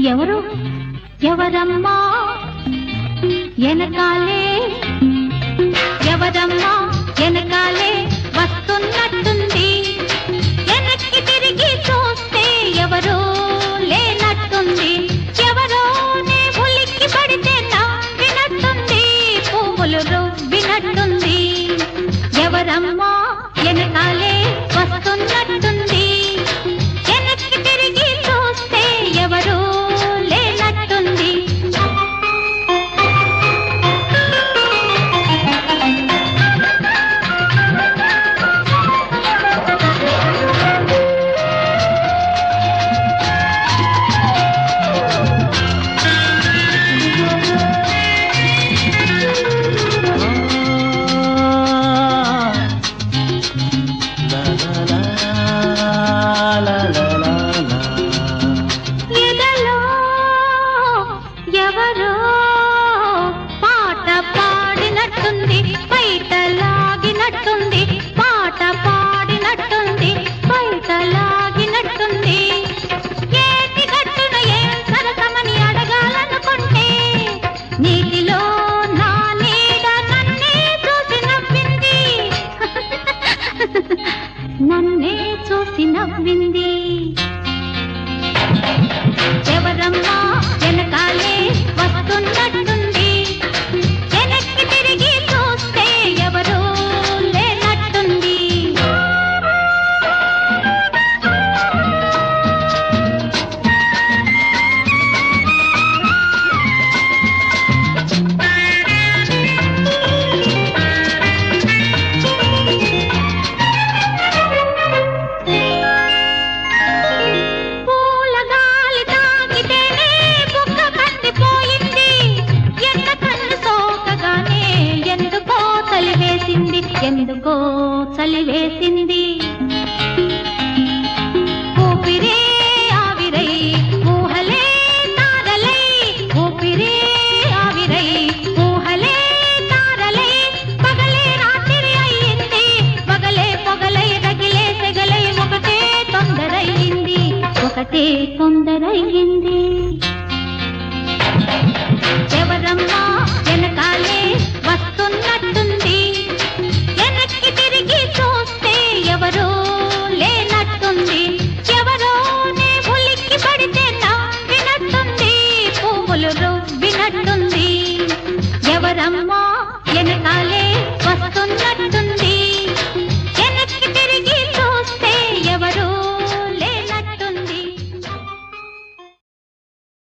ఎవరు ఎవరమ్మా వెనకాలే ఎవరమ్మా వెనకాలే వస్తున్నట్టుంది వెనక్కి తిరిగి చూస్తే ఎవరో లేనట్టుంది ఎవరో నే ఉలిక్కి పడితే నవ్వినట్టుంది పువ్వులు రువ్వినట్టుంది ఎవరమ్మా వెనకాలే వస్తున్నట్టుంది వెనక్కి తిరిగి చూస్తే ఎవరూ లేనట్టుంది ఎదలో ఎవరో పాట పాడినట్టుంది బయట లాగినట్టుంది పాట పాడినట్టుంది బయట లాగినట్టుంది ఏటి గట్టున ఏం సరసమని అడగాలనుకుంటే నీటిలో నా నీడ నన్నే చూసి నవ్వింది నన్నే చూసి నవ్వింది ఎవరమ్మా వెనకాలే వస్తున్నట్టుంది వెనక్కి తిరిగి చూస్తే ఎవరూ లేనట్టుంది పూల గాలి తాకితేనే బుగ్గ కందిపోయింది ఎండ కన్ను సోకగానే ఎందుకో చలివేసింది ఎందుకో చలివేసింది ఊపిరే ఆవిరై ఊహలే తారలై ఊపిరే ఆవిరై ఊహలే తారలై పగలే రాత్రి అయ్యింది పగలే పొగలై రగిలే సెగలై ఒకటే తొందరయ్యింది ఒకటే తొందరయ్యింది ఎవరమ్మా